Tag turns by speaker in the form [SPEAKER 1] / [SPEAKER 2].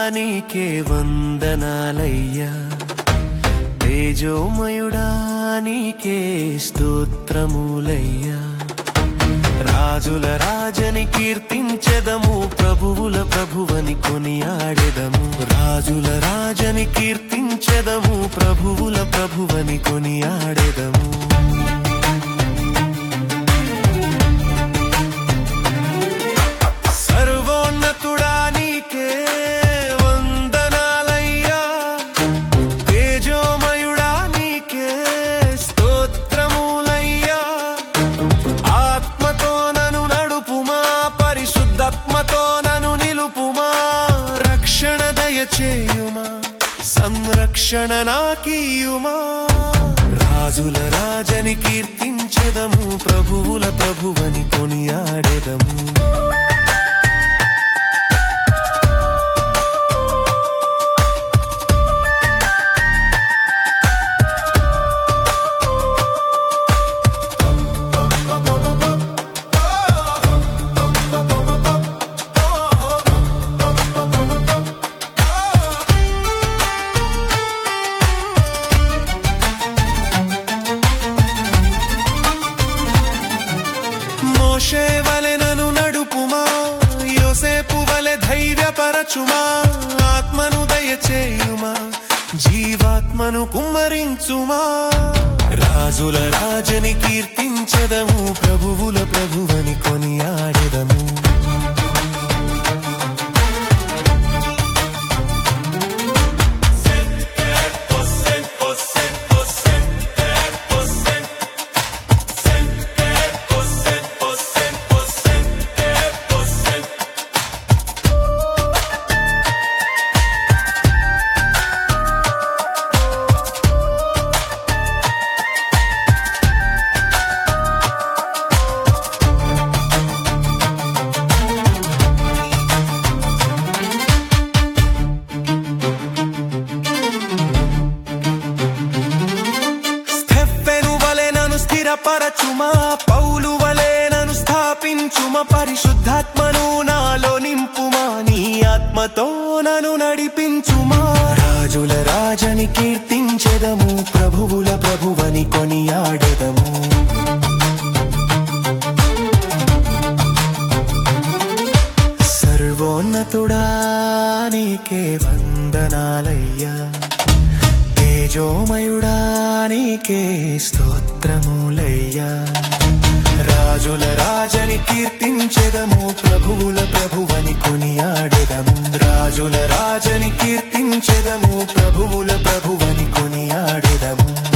[SPEAKER 1] నీకే వందనాలయ్యా తేజోమయుడా నీకే స్తోత్రములయ్యా రాజుల రాజని కీర్తించెదము ప్రభువుల ప్రభువని కొనియాడెదము రాజుల రాజని కీర్తించెదము ప్రభువుల ప్రభువని కొనియాడెదము సర్వోన్నతుడా నీకే వందనాలయ్యా తేజోమయుడా నీకే స్తోత్రములయ్యా ఆత్మతో నను నడుపుమా పరిశుద్ధాత్మతో నను నిలుపుమా రక్షణ దయచేయుమా సంరక్షణ నాకీయుమా రాజుల రాజని కీర్తించెదము ప్రభువుల ప్రభువని కొనియాడెదము మోషే వలె నను నడుపుమా యోసేపు వలె ధైర్యపరచుమా ఆత్మను దయచేయుమా జీవాత్మను కుమ్మరించుమా రాజుల రాజని కీర్తించదము ప్రభువుల ప్రభువని కొనియాడెదము స్థెఫెను వలె నన్ను స్థిరపరచుమా పౌలు వలె నన్ను స్థాపించుమ పరిశుద్ధాత్మను నాలో నింపుమా నీ ఆత్మతో నన్ను నడిపించుమా రాజుల రాజని కీర్తించెదము ప్రభువుల ప్రభువని కొనియాడెదము సర్వోన్నతుడా నీకే వందనాలయ్యా తేజోమయుడా నీకే స్తోత్రములయ్యా రాజుల రాజని కీర్తించెదము ప్రభువుల ప్రభువని కొనియాడెదము రాజుల రాజని కీర్తించెదము ప్రభువుల ప్రభువని కొనియాడెదము